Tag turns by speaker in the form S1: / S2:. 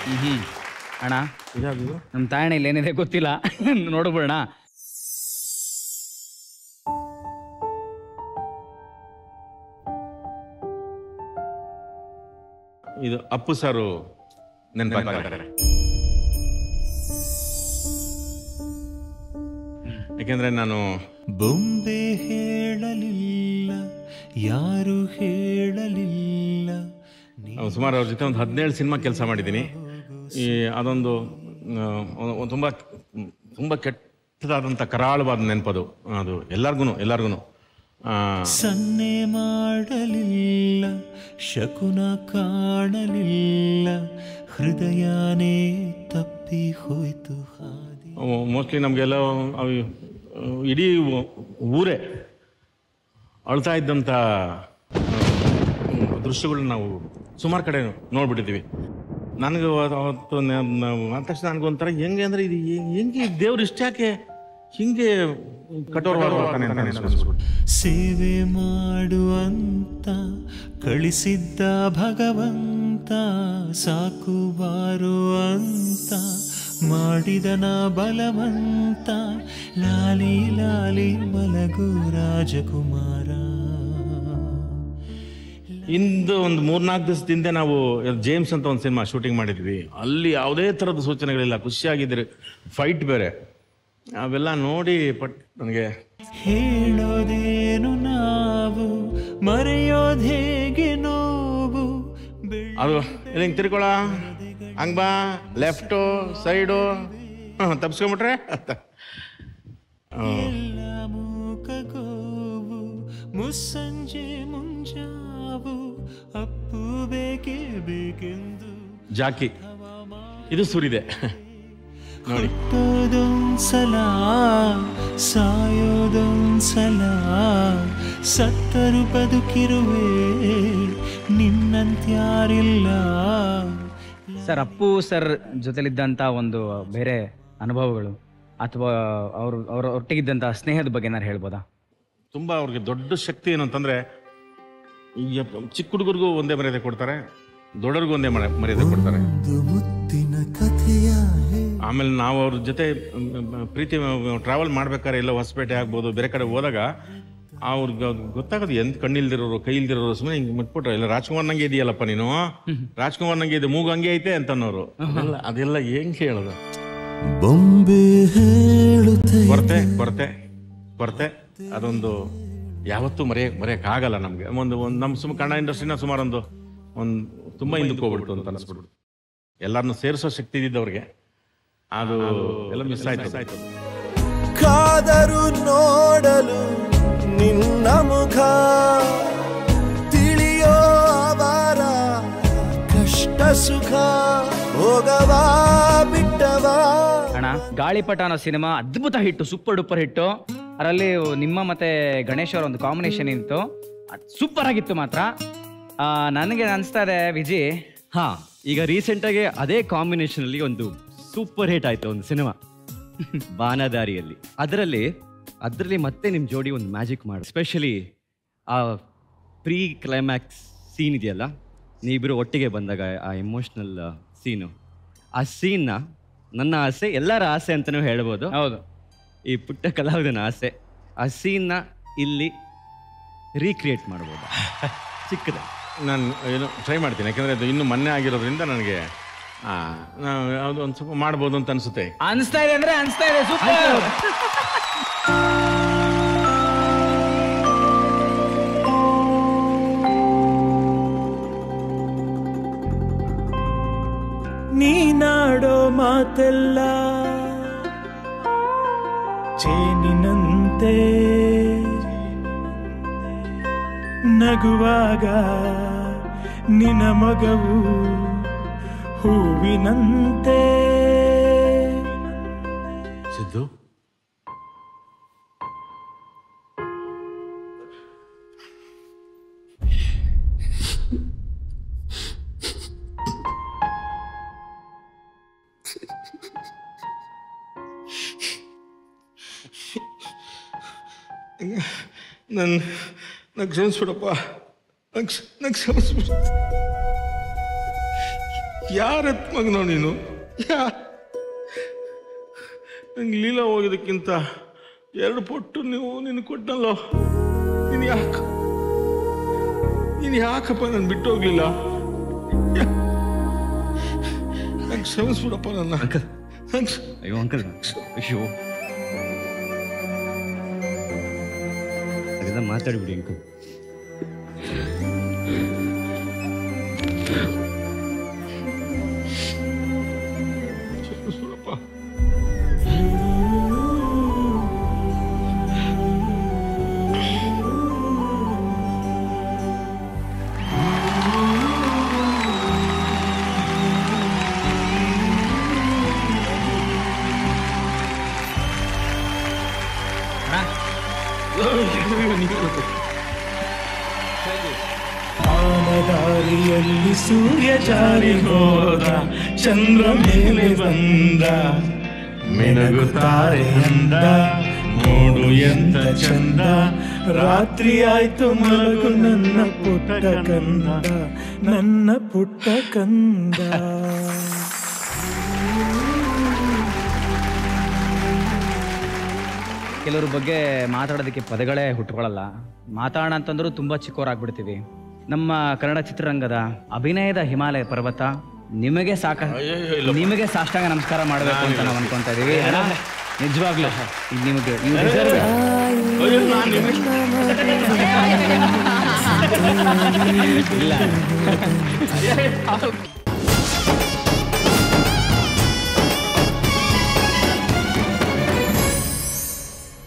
S1: ಹ್ಮ್ ಅಣ್ಣ
S2: ಇದಾದ್ರು
S1: ನಮ್ಮ ತಾಯಣೆಯಲ್ಲಿ ಏನಿದೆ ಗೊತ್ತಿಲ್ಲ ನೋಡ್ಬಿಡೋಣ
S2: ಇದು ಅಪ್ಪು ಸಾರು ನೆನಪಾಗ್ತಾರೆ ಯಾಕೆಂದ್ರೆ ನಾನು
S3: ಬೊಂಬೆ ಹೇಳಲಿಲ್ಲ ಯಾರು ಹೇಳಲಿಲ್ಲ
S2: ಅಹ್, ಸುಮಾರು ಅವ್ರ ಜೊತೆ ಒಂದು ಹದಿನೇಳು ಸಿನಿಮಾ ಕೆಲಸ ಮಾಡಿದ್ದೀನಿ ಈ ಅದೊಂದು ಆ, ಒಂದ್- ಒಂದ್ ತುಂಬ ತುಂಬ ಕೆಟ್ಟದಾದಂಥ ಕರಾಳವಾದ ನೆನಪದು ಅದು ಎಲ್ಲರಿಗೂ ಎಲ್ಲರಿಗೂ
S3: ಸನ್ನೆ ಮಾಡಲಿಲ್ಲ ಶಕುನ ಕಾಣಲಿಲ್ಲ ಹೃದಯನೇ ತಪ್ಪಿ ಹೋಯ್ತು ಹಾದಿ
S2: ಮೋಸ್ಟ್ಲಿ ನಮಗೆಲ್ಲ ಅವು ಇಡೀ ಊ- ಊರೇ ಅಳ್ತಾ ಇದ್ದಂಥ ದೃಶ್ಯಗಳನ್ನ ನಾವು ಸುಮಾರು ಕಡೆ ನೋಡ್ಬಿಟ್ಟಿದ್ದೀವಿ ನನಗೆ ಅವತ್ತು ನ- ನಾವು ಆದ ತಕ್ಷಣ ನನಗೊಂಥರ ಹೆಂಗೆ ಅಂದರೆ ಇದು ಹೆ- ಹೆಂಗೆ ದೇವ್ರು ಇಷ್ಟ ಯಾಕೆ ಹಿಂಗೆ ಕಠೋರವಾಗ್ತಾನೆ ಅಂತ ಅನಿಸ್ಬಿಡ್ತು.
S3: ಸೇವೆ ಮಾಡುವಂತ ಕಳಿಸಿದ್ದ ಭಗವಂತ ಸಾಕು ಬಾರು ಅಂತ ಮಾಡಿದನ ಬಲವಂತ ಲಾಲಿ ಲಾಲಿ ಮಲಗು ರಾಜಕುಮಾರ
S2: ಇಂದು ಒಂದು ಮೂರ್ನಾಲ್ಕು ದಿವಸದಿಂದ ನಾವು ಜೇಮ್ಸ್ ಅಂತ ಒಂದು ಸಿನಿಮಾ ಶೂಟಿಂಗ್ ಮಾಡಿದ್ವಿ ಅಲ್ಲಿ ಯಾವುದೇ ಥರದ ಸೂಚನೆಗಳಿಲ್ಲ ಖುಷಿಯಾಗಿದ್ರಿ ಫೈಟ್ ಬೇರೆ ಅವೆಲ್ಲ ನೋಡಿ ಪಟ್ ನನಗೆ
S3: ಹೇಳೋದೇನು ನಾವು ಮರೆಯೋದು ಹೇಗೆ ನೋವು ಬೆಳ್ಳ
S2: ಅದು ಇಲ್ಲಿ ಹಿಂಗೆ ತಿರ್ಕೊಳ ಹಂಗ್ ಬಾ ಲೆಫ್ಟು ಸೈಡು ತಪ್ಸ್ಕೊಂಬಿಟ್ರೆ
S3: ಎಲ್ಲ ಮೂಕಗೋವು ಮುಸ್ಸಂಜೆ ಮುಂಜಾವು ಅಪ್ಪು ಬೇಕೇ ಬೇಕೆಂದು
S2: ಜಾಕಿ ಇದು ಸುರಿದೆ ನೋಡಿ
S3: ಹುಟ್ಟೋದೊಂದ್ಸಲ ಸಾಯೋದೊಂದ್ಸಲ ಸತ್ತರು ಬದುಕಿರುವೆ ನಿನ್ನಂತ್ಯಾರಿಲ್ಲ
S1: ಸರ್ ಅಪ್ಪು ಸರ್ ಜೊತೆಲಿದ್ದಂಥ ಒಂದು ಬೇರೆ ಅನುಭವಗಳು ಅಥವಾ ಅವರು ಅವ್ರ ಒಟ್ಟಿಗಿದ್ದಂಥ ಸ್ನೇಹದ ಬಗ್ಗೆ ಏನಾರು ಹೇಳ್ಬೋದಾ
S2: ತುಂಬ ಅವ್ರಿಗೆ ದೊಡ್ಡ ಶಕ್ತಿ ಏನು ಅಂತಂದ್ರೆ ಈ ಚಿಕ್ಕ ಹುಡುಗರಿಗೂ ಒಂದೇ ಮರ್ಯಾದೆ ಕೊಡ್ತಾರೆ ದೊಡ್ಡರಿಗೂ ಒಂದೇ ಮರ್ಯ- ಮರ್ಯಾದೆ ಕೊಡ್ತಾರೆ
S3: ಒಂದು ಮುತ್ತಿನ ಕಥೆಯ ಹೇ
S2: ಆಮೇಲೆ ನಾವು ಅವ್ರ ಜೊತೆ ಮ್, ಮ್, ಪ್ರೀತಿ ಟ್ರಾವೆಲ್ ಮಾಡ್ಬೇಕಾದ್ರೆ ಎಲ್ಲ ಹೊಸಪೇಟೆ ಆಗ್ಬೋದು ಬೇರೆ ಕಡೆ ಹೋದಾಗ ಅವ್ರಿಗೆ ಗೊತ್ತಾಗೋದು ಎಂತ ಕಣ್ಣಿಲ್ದಿರೋರು ಕೈ ಇಲ್ದಿರೋರು ಸುಮ್ಮನೆ ಹಿಂಗೆ ಮುಟ್ಬಿಟ್ರೆ ಇಲ್ಲ ರಾಜ್ಕುಮಾರ್ ನಂಗೆ ಇದೆಯಲ್ಲಪ್ಪ ನೀನು ರಾಜ್ಕುಮಾರ್ ನಂಗೆ ಇದೆ ಮೂಗು ಹಂಗೆ ಐತೆ ಅಂತನ್ನೋರು ಅದೆಲ್ಲ ಅದೆಲ್ಲ ಹೆಂಗ್ ಹೇಳೋದು
S3: ಬೊಂಬೆ ಹೇಳುತ್ತೆ
S2: ಕೊರತೆ ಕೊರತೆ ಕೊರತೆ ಅದೊಂದು ಯಾವತ್ತೂ ಮರೆಯ ಮರೆಯಕ್ಕಾಗಲ್ಲ ನಮಗೆ ಒಂದು ಒಂದು ನಮ್ಮ ಸುಮ್ಮ ಕನ್ನಡ ಇಂಡಸ್ಟ್ರಿನ ಸುಮಾರು ಒಂದು ಒಂದು ತುಂಬ ಹಿಂದಕ್ಕೆ ಹೋಗ್ಬಿಡ್ತು ಅಂತ ಅನಿಸ್ಬಿಡ್ತು ಎಲ್ಲರನ್ನು ಸೇರಿಸೋ ಶಕ್ತಿ ಇದ್ದಿದ್ದವ್ರಿಗೆ ಅದು ಎಲ್ಲ ಮಿಸ್ ಆಯ್ತು
S3: ಕಾದರು ನೋಡಲು ನಿನ್ನ ಮುಖ ತಿಳಿಯೋ ಅವರ ಕಷ್ಟ ಸುಖ ಹೋಗವಾ ಬಿಟ್ಟವಾ
S1: ಅಣ್ಣ ಗಾಳಿಪಟ ಅನ್ನೋ ಸಿನಿಮಾ ಅದ್ಭುತ ಹಿಟ್ಟು ಸೂಪರ್ ಡೂಪರ್ ಹಿಟ್ಟು ಅದರಲ್ಲಿ ನಿಮ್ಮ ಮತ್ತೆ ಗಣೇಶ್ ಅವರ ಒಂದು ಕಾಂಬಿನೇಷನ್ ಇತ್ತು ಸೂಪರ್ ಆಗಿತ್ತು ಮಾತ್ರ ಆ, ನನಗೆ ಅನಿಸ್ತಾ ಇದೆ ವಿಜಿ
S4: ಹಾ ಈಗ ರೀಸೆಂಟ್ ಆಗಿ ಅದೇ ಕಾಂಬಿನೇಷನ್ ಅಲ್ಲಿ ಒಂದು ಸೂಪರ್ ಹಿಟ್ ಆಯ್ತು ಒಂದು ಸಿನಿಮಾ ಬಾನದಾರಿಯಲ್ಲಿ ಅದರಲ್ಲಿ ಅದರಲ್ಲಿ ಮತ್ತೆ ನಿಮ್ಮ ಜೋಡಿ ಒಂದು ಮ್ಯಾಜಿಕ್ ಮಾಡಿ ಸ್ಪೆಷಲಿ ಆ ಪ್ರೀ ಕ್ಲೈಮ್ಯಾಕ್ಸ್ ಸೀನ್ ಇದೆಯಲ್ಲ ನೀವಿಬ್ಬರು ಒಟ್ಟಿಗೆ ಬಂದಾಗ ಆ ಎಮೋಷ್ನಲ್ ಸೀನು ಆ ಸೀನ್ನ ನನ್ನ ಆಸೆ ಎಲ್ಲರ ಆಸೆ ಅಂತಲೂ ಹೇಳ್ಬೋದು
S1: ಹೌದು
S4: ಈ ಪುಟ್ಟ ಕಲಾವಿದನ ಆಸೆ ಆ ಸೀನ್ನ ಇಲ್ಲಿ ರೀಕ್ರಿಯೇಟ್ ಮಾಡ್ಬೋದು ಚಿಕ್ಕದಾಗಿ
S2: ನಾನು ಏನು ಟ್ರೈ ಮಾಡ್ತೀನಿ ಯಾಕಂದರೆ ಅದು ಇನ್ನೂ ಮೊನ್ನೆ ಆಗಿರೋದ್ರಿಂದ ನನಗೆ ಆ, ನಾವು ಯಾವುದು ಒಂದು ಸ್ವಲ್ಪ ಮಾಡ್ಬೋದು ಅಂತ ಅನಿಸುತ್ತೆ
S1: ಅನಿಸ್ತಾ ಇದೆ ಅಂದ್ರೆ ಅನಿಸ್ತಾ ಇದೆ ಸೂಪರ್
S3: ನೀನಾಡೋ ಮಾತೆಲ್ಲ ಚೇನಿನಂತೆ ನಗುವಾಗ ನಿನ ಮಗವು ಹೂವಿನಂತೆ
S2: ಸಿದ್ದು ನನ್ನ ನಂಗೆ ಕ್ಷಮಿಸ್ಬಿಡಪ್ಪ ನಂಗೆ ನಂಗೆ ಕ್ಷಮಿಸ್ಬಿಡು ಯಾರತ್ ಮಗನೋ ನೀನು ಯಾ ನಂಗೆ ಲೀಲಾ ಹೋಗೋದಕ್ಕಿಂತ ಎರಡು ಪೊಟ್ಟು ನೀವು ನಿನ್ನ ಕೊಟ್ಟನಲ್ಲೋ ನೀನು ಯಾಕೆ ನೀನು ಯಾಕಪ್ಪ ನಾನು ಬಿಟ್ಟು ಹೋಗ್ಲಿಲ್ಲ ನಂಗೆ ಕ್ಷಮಿಸ್ಬಿಡಪ್ಪ ನನ್ನ
S4: ಅಂಕಲ್
S2: ನಂಗೆ
S4: ಅಯ್ಯೋ ಅಂಕಲ್ ಅಯ್ಯೋ ಅದೆಲ್ಲ ಮಾತಾಡ್ಬಿಡಿ ಅಂಕಲ್
S2: ಕ್ಷಮಿಸ್ಬಿಡಪ್ಪ
S3: ಆನದಾರಿಯಲ್ಲಿ ಸೂರ್ಯ ಜಾರಿ ಹೋದ ಚಂದ್ರ ಮೇಲೆ ಬಂದ ಮೆಣಗುತ್ತಾರೆ ಅಂದ ನೋಡು ಎಂತ ಚಂದ ರಾತ್ರಿ ಆಯ್ತು ಮಲಗು ನನ್ನ ಪುಟ್ಟ ಕಂದ ನನ್ನ ಪುಟ್ಟ ಕಂದ
S1: ಕೆಲವ್ರ ಬಗ್ಗೆ ಮಾತಾಡೋದಕ್ಕೆ ಪದಗಳೇ ಹುಟ್ಕೊಳ್ಳಲ್ಲ ಮಾತಾಡೋಣ ಅಂತಂದ್ರೂ ತುಂಬಾ ಚಿಕ್ಕವರಾಗ್ಬಿಡ್ತೀವಿ ನಮ್ಮ ಕನ್ನಡ ಚಿತ್ರರಂಗದ ಅಭಿನಯದ ಹಿಮಾಲಯ ಪರ್ವತ ನಿಮಗೆ ಸಾಕ ನಿಮಗೆ ಸಾಷ್ಟಾಂಗ ನಮಸ್ಕಾರ ಮಾಡಬೇಕು ಅಂತ ನಾವು ಅನ್ಕೊಂತ ಇದೀವಿ ಅಣ್ಣ, ನಿಜವಾಗ್ಲೂ ಇದು ನಿಮಗೆ you deserve it. ಇಲ್ಲ